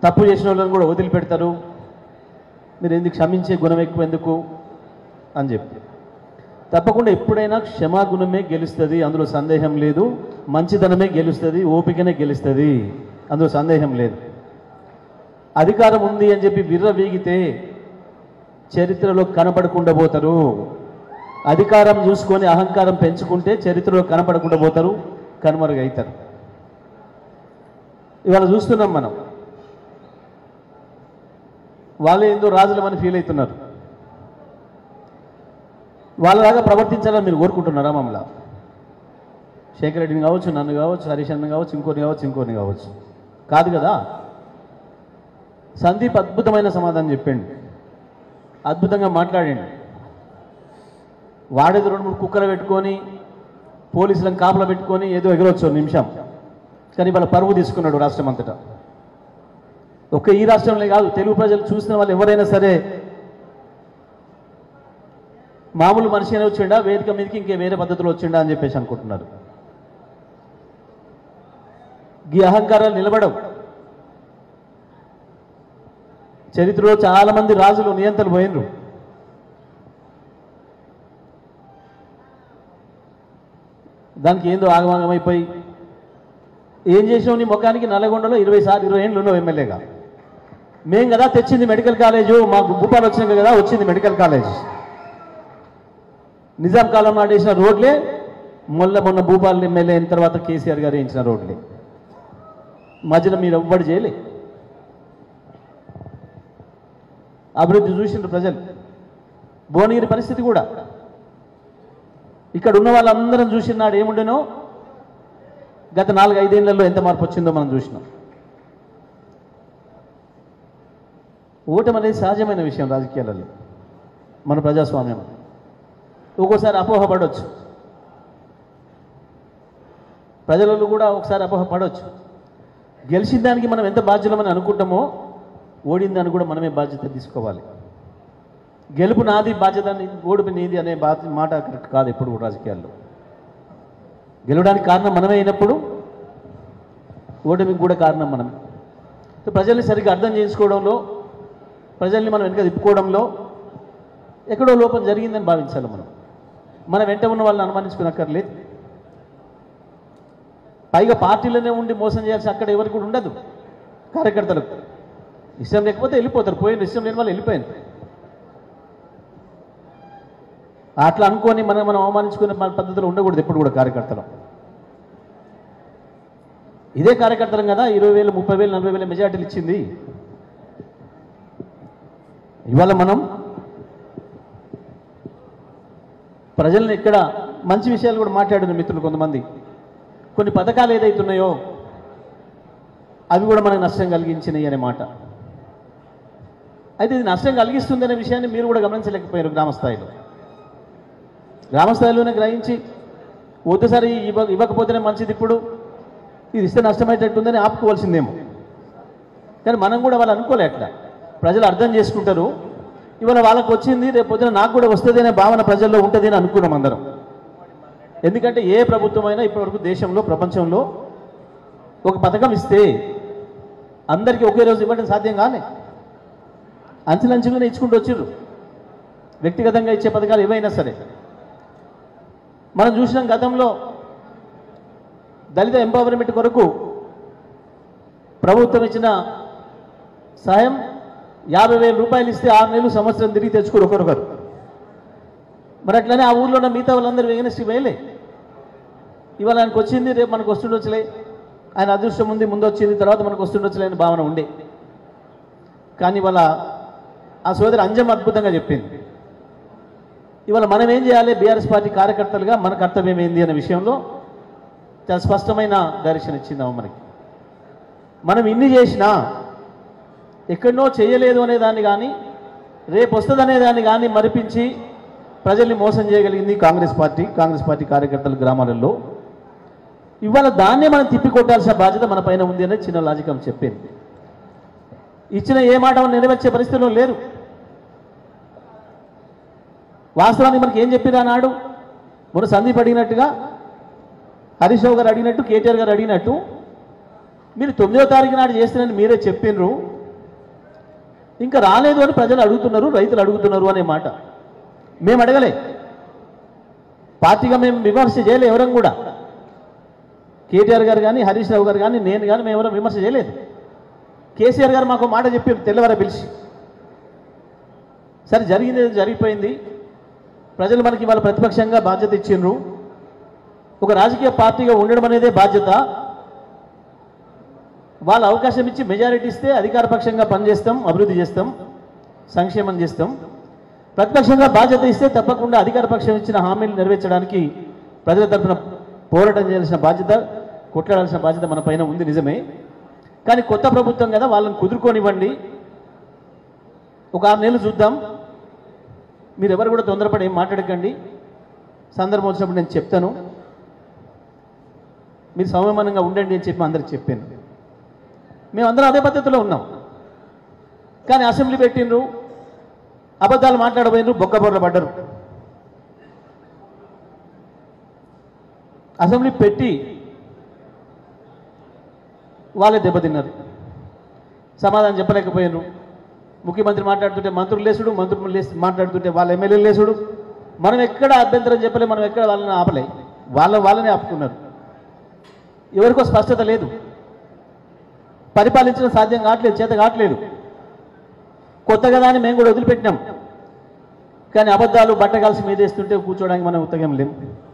తప్పు చేసిన వాళ్ళని కూడా వదిలిపెడతారు మీరు ఎందుకు క్షమించే గుణం ఎక్కువ ఎందుకు అని చెప్పి తప్పకుండా ఎప్పుడైనా క్షమాగుణమే గెలుస్తుంది అందులో సందేహం లేదు మంచితనమే గెలుస్తుంది ఓపికనే గెలుస్తుంది అందులో సందేహం లేదు అధికారం ఉంది అని చెప్పి విర్ర వీగితే చరిత్రలో కనపడకుండా పోతారు అధికారం చూసుకొని అహంకారం పెంచుకుంటే చరిత్రలో కనపడకుండా పోతారు కనుమరుగవుతారు ఇవాళ చూస్తున్నాం మనం వాళ్ళు ఏందో రాజులమని ఫీల్ అవుతున్నారు వాళ్ళలాగా ప్రవర్తించాలని మీరు కోరుకుంటున్నారా మమ్మల్ని శేఖర్ రెడ్డిని కావచ్చు నన్ను కావచ్చు హరీష్ అన్న కావచ్చు ఇంకోని కావచ్చు ఇంకోని కావచ్చు కాదు కదా సందీప్ అద్భుతమైన సమాధానం చెప్పండి అద్భుతంగా మాట్లాడండి వాడేది రెండు మూడు కుక్కలు పెట్టుకొని పోలీసులను కాపలా పెట్టుకొని ఏదో ఎగరొచ్చు ఓ నిమిషం కానీ వాళ్ళ పరువు తీసుకున్నాడు రాష్ట్రం అంతటా ఒక్క ఈ రాష్ట్రంలో కాదు తెలుగు ప్రజలు చూసిన వాళ్ళు ఎవరైనా సరే మామూలు మనిషి అయినా వచ్చిండా వేదిక మీదకి ఇంకే వేరే పద్ధతిలో వచ్చిండా అని చెప్పేసి అనుకుంటున్నారు ఈ అహంకారాలు నిలబడవు చరిత్రలో చాలా మంది రాజులు నియంత్రణ పోయినరు దానికి ఏందో ఆగమాగమైపోయి ఏం చేసావు నీ ముఖానికి నల్లగొండలో ఇరవై సార్లు ఇరవై ఏళ్ళు ఉన్నావు ఎమ్మెల్యేగా మేం కదా తెచ్చింది మెడికల్ కాలేజు మాకు భూపాలు వచ్చినాక కదా వచ్చింది మెడికల్ కాలేజ్ నిజాం కాలం నాడు వేసిన రోడ్లే మొన్న మొన్న భూపాల్ ఎమ్మెల్యే అయిన తర్వాత కేసీఆర్ గారు వేయించిన రోడ్లే మధ్యలో మీరు ఎవ్వడు చేయలే అభివృద్ధి చూసిండ్రు ప్రజలు భువనగిరి పరిస్థితి కూడా ఇక్కడ ఉన్న వాళ్ళందరం చూసినాడు ఏముండేనో గత నాలుగు ఐదేళ్లలో ఎంత మార్పు వచ్చిందో మనం చూసినాం ఓటమి అనేది సహజమైన విషయం రాజకీయాలలో మన ప్రజాస్వామ్యం ఒక్కోసారి అపోహ పడవచ్చు ప్రజలలో కూడా ఒకసారి అపోహ పడవచ్చు గెలిచిన దానికి మనం ఎంత బాధ్యులమని అనుకుంటామో ఓడిన దానికి కూడా మనమే బాధ్యత తీసుకోవాలి గెలుపు నాది బాధ్యత నీ- ఓడిపి నీది అనే బాధ్య మాట కరెక్ట్ కాదు ఎప్పుడు కూడా రాజకీయాల్లో గెలవడానికి కారణం మనమే అయినప్పుడు ఓటమికి కూడా కారణం మనమే సో ప్రజల్ని సరిగ్గా అర్థం చేసుకోవడంలో ప్రజల్ని మనం వెనక తిప్పుకోవడంలో ఎక్కడో లోపం జరిగిందని భావించాలి మనం మన వెంట ఉన్న వాళ్ళని అనుమానించుకునక్కర్లేదు పైగా పార్టీలోనే ఉండి మోసం చేయాల్సి అక్కడ ఎవరికి కూడా ఉండదు కార్యకర్తలకు ఇష్టం లేకపోతే వెళ్ళిపోతారు పోయిన ఇష్టం లేని వాళ్ళు వెళ్ళిపోయింది అట్లా అనుకొని మనం మనం అవమానించుకునే మన పద్ధతిలో ఉండకూడదు ఎప్పుడు కూడా కార్యకర్తలు ఇదే కార్యకర్తలం కదా ఇరవై వేలు ముప్పై వేలు నలభై వేల మెజార్టీలు ఇచ్చింది ఇవాళ మనం ప్రజల్ని ఇక్కడ మంచి విషయాలు కూడా మాట్లాడిన మిత్రులు కొంతమంది కొన్ని పథకాలు ఏదైతున్నాయో అవి కూడా మనకు నష్టం కలిగించినాయి అనే మాట అయితే ఇది నష్టం కలిగిస్తుందనే విషయాన్ని మీరు కూడా గమనించలేకపోయారు గ్రామ స్థాయిలో గ్రామ స్థాయిలోనే గ్రహించి ఒకసారి ఇవ్వ ఇవ్వకపోతేనే మంచిది ఇప్పుడు ఇది ఇస్తే నష్టమయ్యేటట్టుందని ఆపుకోవాల్సిందేమో కానీ మనం కూడా వాళ్ళు అనుకోలే అట్లా ప్రజలు అర్థం చేసుకుంటారు ఇవాళ వాళ్ళకి వచ్చింది రేపు పొద్దున నాకు కూడా వస్తుంది అనే భావన ప్రజల్లో ఉంటుంది అని అనుకున్నాం అందరం ఎందుకంటే ఏ ప్రభుత్వమైనా ఇప్పటివరకు దేశంలో ప్రపంచంలో ఒక పథకం ఇస్తే అందరికీ ఒకే రోజు ఇవ్వడం సాధ్యం కాలే అంచెలంచెలుగానే ఇచ్చుకుంటూ వచ్చిర్రు వ్యక్తిగతంగా ఇచ్చే పథకాలు ఏవైనా సరే మనం చూసినాం గతంలో దళిత ఎంపవర్మెంట్ కొరకు ప్రభుత్వం ఇచ్చిన సాయం యాభై వేల రూపాయలు ఇస్తే ఆరు నెలలు సంవత్సరం తిరిగి తెచ్చుకోరు ఒకరొకరు మరి అట్లనే ఆ ఊర్లో ఉన్న మిగతా వాళ్ళందరూ వేగనెస్ట్ వేయలే ఇవాళ ఆయనకు వచ్చింది రేపు మనకు వస్తుండొచ్చులే ఆయన అదృష్టం ఉంది ముందు వచ్చింది తర్వాత మనకు వస్తుండొచ్చులే అనే భావన ఉండే కానీ ఇవాళ ఆ సోదరి అంజం అద్భుతంగా చెప్పింది ఇవాళ మనం ఏం చేయాలి బీఆర్ఎస్ పార్టీ కార్యకర్తలుగా మన కర్తవ్యం ఏంది అనే విషయంలో చాలా స్పష్టమైన డైరెక్షన్ ఇచ్చిందాము మనకి మనం ఇన్ని చేసినా ఎక్కడనో చేయలేదు అనే దాన్ని కానీ రేపు వస్తుందనే దాన్ని కానీ మరిపించి ప్రజల్ని మోసం చేయగలిగింది కాంగ్రెస్ పార్టీ కాంగ్రెస్ పార్టీ కార్యకర్తల గ్రామాలలో ఇవాళ దాన్నే మనం తిప్పికొట్టాల్సిన బాధ్యత మన పైన ఉంది అనేది చిన్న లాజికం చెప్పింది ఇచ్చిన ఏ మాట నెరవేర్చే పరిస్థితిలో లేరు వాస్తవానికి మనకి ఏం చెప్పిరా నాడు మొన్న సందీప్ అడిగినట్టుగా హరీష్ రావు గారు అడిగినట్టు కేటీఆర్ గారు అడిగినట్టు మీరు తొమ్మిదో తారీఖు నాడు చేస్తానని మీరే చెప్పినరు ఇంకా రాలేదు అని ప్రజలు అడుగుతున్నారు రైతులు అడుగుతున్నారు అనే మాట మేము అడగలే పార్టీగా మేము విమర్శ చేయలే ఎవరం కూడా కేటీఆర్ గారు కానీ హరీష్ రావు గారు కానీ నేను కానీ మేము ఎవరం విమర్శ చేయలేదు కేసీఆర్ గారు మాకు మాట చెప్పి తెల్లవార పిలిచి సరే జరిగింది ఏదో జరిగిపోయింది ప్రజలు మనకి వాళ్ళ ప్రతిపక్షంగా బాధ్యత ఇచ్చిండ్రు ఒక రాజకీయ పార్టీగా ఉండడం అనేదే బాధ్యత వాళ్ళ అవకాశం ఇచ్చి మెజారిటీ ఇస్తే అధికార పక్షంగా పనిచేస్తాం అభివృద్ధి చేస్తాం సంక్షేమం చేస్తాం ప్రతిపక్షంగా బాధ్యత ఇస్తే తప్పకుండా అధికార పక్షం ఇచ్చిన హామీలు నెరవేర్చడానికి ప్రజల తరఫున పోరాటం చేయాల్సిన బాధ్యత కొట్లాడాల్సిన బాధ్యత మన పైన ఉంది నిజమే కానీ కొత్త ప్రభుత్వం కదా వాళ్ళని కుదురుకోనివ్వండి ఒక ఆరు నెలలు చూద్దాం మీరు ఎవరు కూడా తొందరపడి ఏం మాట్లాడకండి సందర్భం వచ్చినప్పుడు నేను చెప్తాను మీరు సంయమనంగా ఉండండి అని చెప్పి అందరికి చెప్పాను మేమందరం అదే పద్ధతిలో ఉన్నాం కానీ అసెంబ్లీ పెట్టిండ్రు అబద్ధాలు మాట్లాడబోయినరు బొక్కబొర్ర పడ్డరు అసెంబ్లీ పెట్టి వాళ్ళే దెబ్బతిన్నారు సమాధానం చెప్పలేకపోయారు ముఖ్యమంత్రి మాట్లాడుతుంటే మంత్రులు లేసుడు మంత్రులు లేసి మాట్లాడుతుంటే వాళ్ళ ఎమ్మెల్యేలు లేసుడు మనం ఎక్కడ అభ్యంతరం చెప్పలే మనం ఎక్కడ వాళ్ళని ఆపలే వాళ్ళ వాళ్ళనే ఆపుకున్నారు ఎవరికో స్పష్టత లేదు పరిపాలించడం సాధ్యం కావట్లేదు చేత కావట్లేదు కొత్త కదా అని మేము కూడా వదిలిపెట్టినాం కానీ అబద్ధాలు బట్టగాల్సి మీదేస్తుంటే కూర్చోడానికి మనం ఉత్తగం లేం